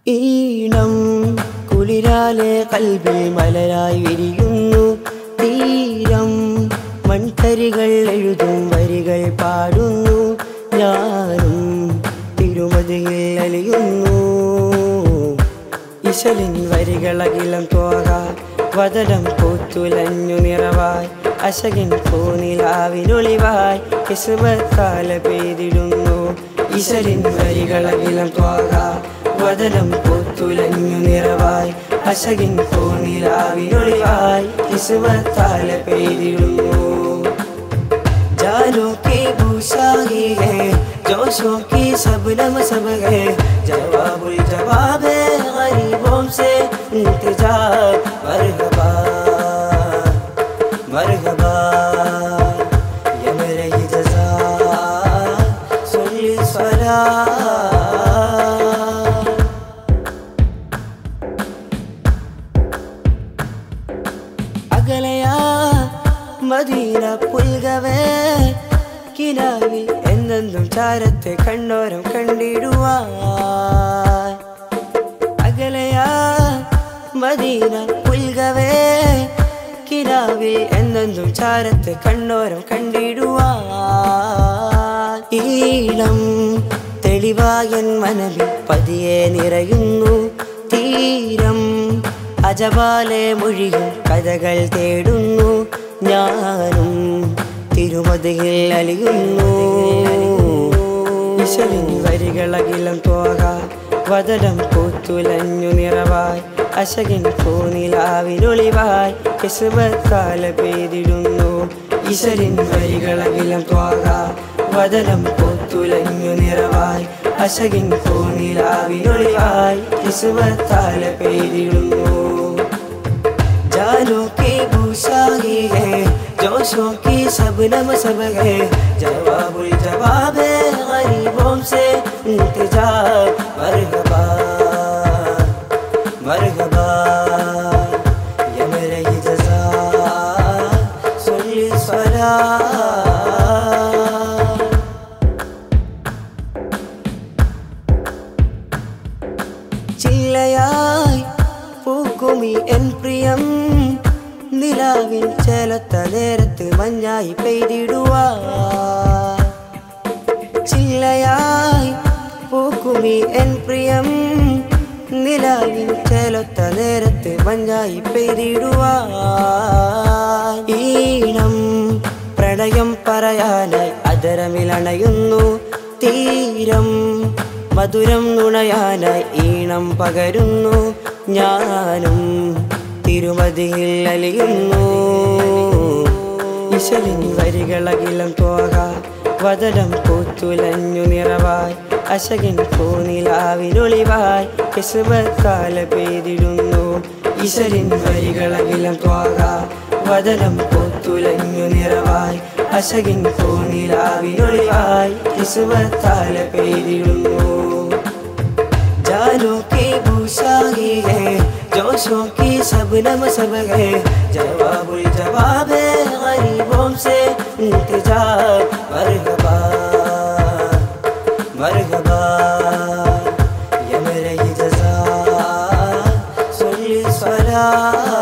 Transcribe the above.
ഈണം കുളിരാലെ കൽവിൽ മലരായി വിരിയുന്നു തീരം മൺതരികൾ എഴുതും വരികൾ പാടുന്നു ഞാനും തിരുമതിയിൽ അലിയുന്നു ഇശലിൻ വരികളകിലം തോക വതടം പൂത്തുലഞ്ഞു നിറവായി അശകിൻ പൂനിലാവിനൊളിവായി കിസ്മത്താല പെയ്തിടുന്നു ഇശലിൻ വരികളകിലം തോക വതനം പൂത്തുലഞ്ഞു നിറവായി അശകിൻ പൂനിലാവിനൊളിവായി കിസ്മത്താല പെയ്തിടുന്നു जानो की भूषा ही है जोशों की सबनम सब है जवाबुल जवाब है गरीबों से इंतजार मरहबा मरहबा ये मेरे ही जजा सुन सला അകലയാ മദീന പുൽകവേ കിനാവിൽ എന്നെന്നും ചാരത്തെ കണ്ണോരം കണ്ടിടുവാൻ അകലയാ മദീന പുൽകവേ കിനാവിൽ എന്നെന്നും ചാരത്തെ കണ്ണോരം കണ്ടിടുവാൻ ഈണം തെളിവായൻ മനവിൽ പതിയെ നിറയുന്നു തീരം അജപാലെ മൊഴിയും കഥകൾ തേടുന്നു ഞാനും തിരുമതിയിൽ അലിയുന്നു ഇശലിൻ വരികളകിലം തോക വതടം പൂത്തുലഞ്ഞു നിറവായി അശകിൻ പൂനിലാവിനൊളിവായി കിസ്മത്താല പെയ്തിടുന്നു ഇശലിൻ വരികളകിലം തോക വതനം പൂത്തുലഞ്ഞു നിറവായി അശകിൻ പൂനിലാവിനൊളിവായി കിസ്മത്താല പെയ്തിടുന്നു जानो की भूषा ही है जोशों की सबनम सब है जवाबुल जवाब है गरीबों से इंतजार मरहबा मरहबा ये मेरे ही जजा सुन सला ചില്ലയായി പൂക്കുമി എൻ പ്രിയം നിലാവിൻ ചേലത്ത നേരത്ത് മഞ്ഞായി പെയ്തിടുവാ ചില്ലയായി പൂക്കുമി എൻ പ്രിയം നിലാവിൻ ചേലത്ത നേരത്ത് മഞ്ഞായി പെയ്തിടുവാ ഈണം പ്രണയം പറയാനായി അതരമിലണയുന്നു തീരം മധുരം നുണയാനായി ഈണം പകരുന്നു ഞാനും തിരുമതിയിൽ അലിയുന്നു ഇശലിൻ വരികളകിലം തോക വതടം പൂത്തുലഞ്ഞു നിറവായി അശകിൻ പൂനിലാവിനൊളിവായി കിസ്മത്താല പെയ്തിടുന്നു ഇശലിൻ വരികളകിലം തോക വതനം പൂത്തുലഞ്ഞു നിറവായി അശകിൻ പൂനിലാവിനൊളിവായി കിസ്മത്താല പെയ്തിടുന്നു जानो की भूषा ही है जोशों की सबनम सब है जवाबुल जवाब है गरीबों से इंतजार मरहबा मरहबा ये मेरे ही जजा सुन सला